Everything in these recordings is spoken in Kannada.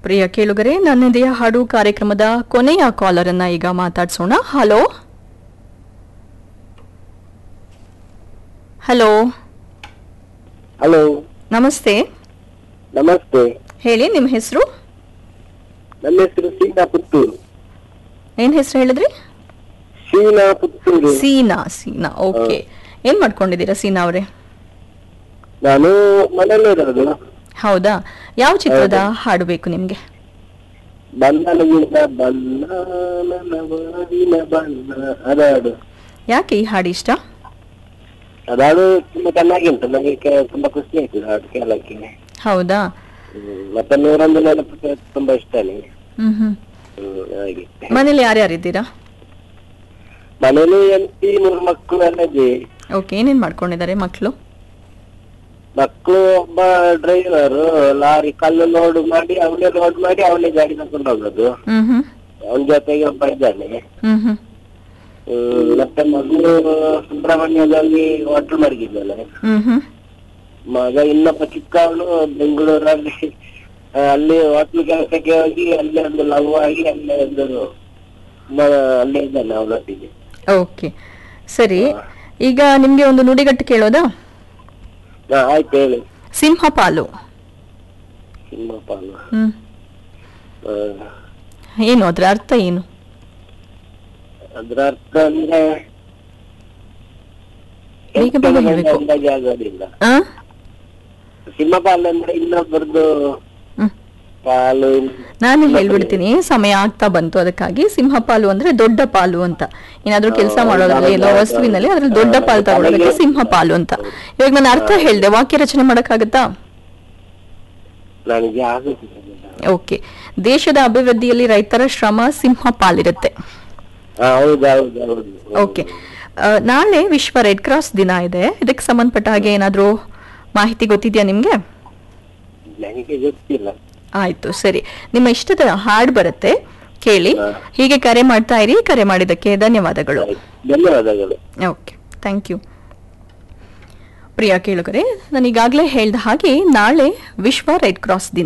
ಪ್ರಿಯ ಕೇಳುಗರೆ ನನ್ನದೆಯ ಹಾಡು ಕಾರ್ಯಕ್ರಮದ ಕೊನೆಯ ಕಾಲರ್ ಅನ್ನ ಈಗ ಮಾತಾಡ್ಸೋಣ ಹಲೋ ಹಲೋ ಹಲೋ ನಮಸ್ತೆ ನಮಸ್ತೆ ಹೇಳಿ ನಿಮ್ಮ ಹೆಸರು ನನ್ನ ಹೆಸರು ಸೀನಾ ಪುತ್ತೂರು ಏನ್ ಹೆಸರು ಹೇಳಿದ್ರಿ ಸೀನಾ ಪುತ್ತೂರು ಸೀನಾ ಸೀನಾ ಓಕೆ ಏನ್ ಮಾಡ್ಕೊಂಡಿದ್ದೀರಾ ಸೀನಾ ಅವರೇ ನಾನು ಮನೆಯಲ್ಲಿರೋದು ಹೌದಾ ಯಾವ ಚಿತ್ರದ ಹಾಡು ಬೇಕು ನಿಮ್ಗೆ ಬಂಧನದಿಂದ ಬಣ್ಣ ನನ್ನ ಬಾಳಿನ ಬಣ್ಣ ಅದಾಡು ಯಾಕೆ ಈ ಹಾಡು ಇಷ್ಟ ಅದಾಡು ತುಂಬಾ ಚೆನ್ನಾಗಿ ಉಂಟು ನನಗೆ ಕೆ- ತುಂಬಾ ಖುಷಿ ಆಯ್ತು ಹಾಡು ಕೇಳಕ್ಕೆ ಹೌದಾ ಹ್ಮ್. ಮತ್ತೆ ನೂರೊಂದು ನೆನಪು ಕೆ- ತುಂಬಾ ಇಷ್ಟನೇ ಹ್ಮ್ ಹ್ಮ್ ಹ್ಮ್ ಹಾಗೆ ಮನೇಲಿ ಯಾರ್ಯಾರಿದ್ದೀರಾ ಮನೇಲಿ ಎಂಟಿ ಮೂರು ಮಕ್ಕಳು ಎಲ್ಲ ಇದೆ ಓಕೆ ಏನೇನ್ ಮಾಡ್ಕೊಂಡಿದ್ದಾರೆ ಮಕ್ಕಳು ಮಕ್ಕಳು ಒಬ್ಬ ಡ್ರೈವರ್ ಲಾರಿ ಕಲ್ಲು ಲೋಡ್ ಮಾಡಿ ಅವನೇ ಲೋಡ್ ಮಾಡಿ ಅವನೇ ಗಾಡಿ ತಗೊಂಡು ಹೋಗೋದು ಹ್ಮ್ ಹ್ಮ್ ಅವನ ಜೊತೆಗೆ ಒಬ್ಬ ಇದ್ದಾನೆ ಹ್ಮ್ ಹ್ಮ್ ಹ್ಮ್, ಮತ್ತೆ ಮಗಳು ಸುಬ್ರಹ್ಮಣ್ಯದಲ್ಲಿ ಹೋಟೆಲ್ ಮಡಗಿದ್ದಾಳೆ ಹ್ಮ್ ಹ್ಮ್ ಮಗ ಇನ್ನೊಬ್ಬ ಚಿಕ್ಕವನು ಬೆಂಗಳೂರಲ್ಲಿ ಆ, ಅಲ್ಲಿ ಹೋಟ್ಲ್ ಕೆಲಸಕ್ಕೆ ಹೋಗಿ ಅಲ್ಲೇ ಒಂದು ಲವ್ ಆಗಿ ಅಲ್ಲೇ ಒಂದು ಮ- ಅಲ್ಲೇ ಇದ್ದಾನೆ ಅವಳೊಟ್ಟಿಗೆ ಓಕೆ ಸರಿ ಈಗ ನಿಮ್ಗೆ ಒಂದು ನುಡಿಗಟ್ಟು ಕೇಳೋದಾ ಹಾ ಆಯ್ತು ಹೇಳಿ ಸಿಂಹ ಪಾಲು ಸಿಂಹಪಾಲ ಹ್ಮ್ ಆ, ಏನು ಅದ್ರ ಅರ್ಥ ಏನು ಅದ್ರ ಅರ್ಥ ಅಂದ್ರೆ ಬೇಗ ಬೇಗ ಹೇಳ್ಬೇಕು. ಅಂದಾಜು ಆಗೋದಿಲ್ಲ ಆ? ಸಿಂಹಪಾಲ ಅಂದ್ರೆ ಇನ್ನೊಬ್ಬರದ್ದು ಹ್ಮ್. ಪಾಲು ನಾನು ಹೇಳ್ಬಿಡ್ತೀನಿ ಸಮಯ ಆಗ್ತಾ ಬಂತು ಅದಕ್ಕಾಗಿ ಸಿಂಹ ಪಾಲು ಅಂದ್ರೆ ದೊಡ್ಡ ಪಾಲು ಅಂತ ಏನಾದ್ರೂ ಕೆಲಸ ಮಾಡೋದ್ರಲ್ಲಿ ಎಲ್ಲೋ ವಸ್ತುವಿನಲ್ಲಿ ಅದ್ರಲ್ಲಿ ದೊಡ್ಡ ಪಾಲು ತಗೊಳ್ಳೋದಕ್ಕೆ ಸಿಂಹ ಪಾಲು ಅಂತ ಇವಾಗ ನಾನು ಅರ್ಥ ಹೇಳ್ದೆ ವಾಕ್ಯ ರಚನೆ ಮಾಡಕ್ಕಾಗತ್ತಾ ನನಗೆ ಆಗುದಿಲ್ಲ ಓಕೆ ದೇಶದ ಅಭಿವೃದ್ಧಿಯಲ್ಲಿ ರೈತರ ಶ್ರಮ ಸಿಂಹ ಪಾಲಿರುತ್ತೆ ಹಾ ಹೌದು ಹೌದು ಹೌದು ಓಕೆ ಆ, ನಾಳೆ ವಿಶ್ವ ರೆಡ್ ಕ್ರಾಸ್ ದಿನ ಇದೆ ಇದಕ್ಕೆ ಸಂಬಂಧಪಟ್ಟ ಹಾಗೆ ಏನಾದ್ರೂ ಮಾಹಿತಿ ಗೊತ್ತಿದ್ಯಾ ನಿಮ್ಗೆ ನನಗೆ ಗೊತ್ತಿಲ್ಲ ಆಯ್ತು ಸರಿ ನಿಮ್ಮ ಇಷ್ಟದ ಹಾಡು ಬರುತ್ತೆ ಕೇಳಿ ಹಾ. ಹೀಗೆ ಕರೆ ಮಾಡ್ತಾ ಇರಿ ಕರೆ ಮಾಡಿದ್ದಕ್ಕೆ ಧನ್ಯವಾದಗಳು ಆಯ್ತು. ಧನ್ಯವಾದಗಳು ಓಕೆ ಥ್ಯಾಂಕ್ ಯು ಪ್ರಿಯ ಕೇಳುಗರೆ ನಾನು ಈಗಾಗಲೇ ಹೇಳಿದ ಹಾಗೆ ನಾಳೆ ವಿಶ್ವ ರೆಡ್ ಕ್ರಾಸ್ ದಿನ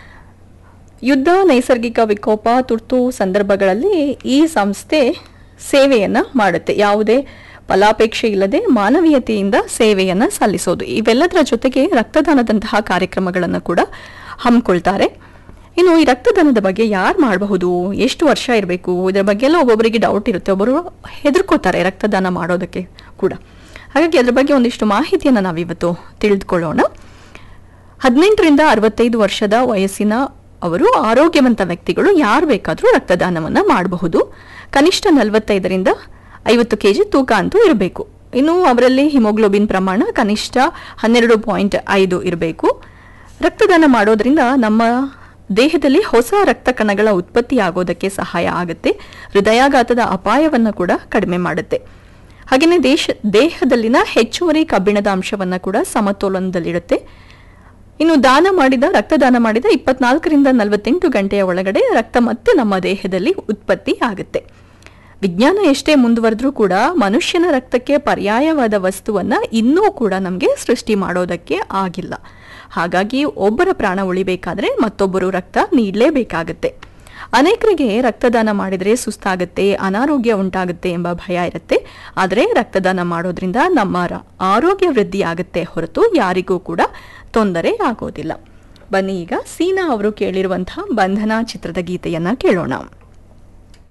ಯುದ್ಧ ನೈಸರ್ಗಿಕ ವಿಕೋಪ ತುರ್ತು ಸಂದರ್ಭಗಳಲ್ಲಿ ಈ ಸಂಸ್ಥೆ ಸೇವೆಯನ್ನ ಮಾಡುತ್ತೆ ಯಾವುದೇ ಫಲಾಪೇಕ್ಷೆ ಇಲ್ಲದೆ ಮಾನವೀಯತೆಯಿಂದ ಸೇವೆಯನ್ನ ಸಲ್ಲಿಸೋದು ಇವೆಲ್ಲದರ ಜೊತೆಗೆ ರಕ್ತದಾನದಂತಹ ಕಾರ್ಯಕ್ರಮಗಳನ್ನು ಕೂಡ ಹಮ್ಮಿಕೊಳ್ತಾರೆ ಇನ್ನು ಈ ರಕ್ತದಾನದ ಬಗ್ಗೆ ಯಾರು ಮಾಡಬಹುದು ಎಷ್ಟು ವರ್ಷ ಇರಬೇಕು ಇದರ ಬಗ್ಗೆ ಎಲ್ಲ ಒಬ್ಬೊಬ್ಬರಿಗೆ ಡೌಟ್ ಇರುತ್ತೆ ಒಬ್ಬರು ಹೆದರ್ಕೋತಾರೆ ರಕ್ತದಾನ ಮಾಡೋದಕ್ಕೆ ಕೂಡ ಹಾಗಾಗಿ ಅದ್ರ ಬಗ್ಗೆ ಒಂದಿಷ್ಟು ಮಾಹಿತಿಯನ್ನು ನಾವಿವತ್ತು ತಿಳಿದುಕೊಳ್ಳೋಣ ಹದಿನೆಂಟರಿಂದ ಅರವತ್ತೈದು ವರ್ಷದ ವಯಸ್ಸಿನ ಅವರು ಆರೋಗ್ಯವಂತ ವ್ಯಕ್ತಿಗಳು ಯಾರು ಬೇಕಾದರೂ ರಕ್ತದಾನವನ್ನ ಮಾಡಬಹುದು ಕನಿಷ್ಠ ನಲವತ್ತೈದರಿಂದ ಐವತ್ತು ಕೆಜಿ ತೂಕ ಅಂತೂ ಇರಬೇಕು ಇನ್ನು ಅವರಲ್ಲಿ ಹಿಮೋಗ್ಲೋಬಿನ್ ಪ್ರಮಾಣ ಕನಿಷ್ಠ ಹನ್ನೆರಡು ಪಾಯಿಂಟ್ ಐದು ಇರಬೇಕು ರಕ್ತದಾನ ಮಾಡೋದ್ರಿಂದ ನಮ್ಮ ದೇಹದಲ್ಲಿ ಹೊಸ ರಕ್ತ ಕಣಗಳ ಉತ್ಪತ್ತಿ ಆಗೋದಕ್ಕೆ ಸಹಾಯ ಆಗುತ್ತೆ ಹೃದಯಾಘಾತದ ಅಪಾಯವನ್ನು ಕೂಡ ಕಡಿಮೆ ಮಾಡುತ್ತೆ ಹಾಗೆಯೇ ದೇಶ ದೇಹದಲ್ಲಿನ ಹೆಚ್ಚುವರಿ ಕಬ್ಬಿಣದ ಅಂಶವನ್ನು ಕೂಡ ಸಮತೋಲನದಲ್ಲಿಡುತ್ತೆ ಇನ್ನು ದಾನ ಮಾಡಿದ ರಕ್ತದಾನ ಮಾಡಿದ ಇಪ್ಪತ್ನಾಲ್ಕರಿಂದ ನಲವತ್ತೆಂಟು ಗಂಟೆಯ ಒಳಗಡೆ ರಕ್ತ ಮತ್ತೆ ನಮ್ಮ ದೇಹದಲ್ಲಿ ಉತ್ಪತ್ತಿ ಆಗುತ್ತೆ ವಿಜ್ಞಾನ ಎಷ್ಟೇ ಮುಂದುವರೆದ್ರೂ ಕೂಡ ಮನುಷ್ಯನ ರಕ್ತಕ್ಕೆ ಪರ್ಯಾಯವಾದ ವಸ್ತುವನ್ನ ಇನ್ನೂ ಕೂಡ ನಮಗೆ ಸೃಷ್ಟಿ ಮಾಡೋದಕ್ಕೆ ಆಗಿಲ್ಲ ಹಾಗಾಗಿ ಒಬ್ಬರ ಪ್ರಾಣ ಉಳಿಬೇಕಾದ್ರೆ ಮತ್ತೊಬ್ಬರು ರಕ್ತ ನೀಡಲೇಬೇಕಾಗತ್ತೆ ಅನೇಕರಿಗೆ ರಕ್ತದಾನ ಮಾಡಿದರೆ ಸುಸ್ತಾಗುತ್ತೆ ಅನಾರೋಗ್ಯ ಉಂಟಾಗುತ್ತೆ ಎಂಬ ಭಯ ಇರುತ್ತೆ ಆದರೆ ರಕ್ತದಾನ ಮಾಡೋದ್ರಿಂದ ನಮ್ಮ ರ- ಆರೋಗ್ಯ ವೃದ್ಧಿ ಆಗುತ್ತೆ ಹೊರತು ಯಾರಿಗೂ ಕೂಡ ತೊಂದರೆ ಆಗೋದಿಲ್ಲ ಬನ್ನಿ ಈಗ ಸೀನಾ ಅವರು ಕೇಳಿರುವಂತಹ ಬಂಧನ ಚಿತ್ರದ ಗೀತೆಯನ್ನ ಕೇಳೋಣ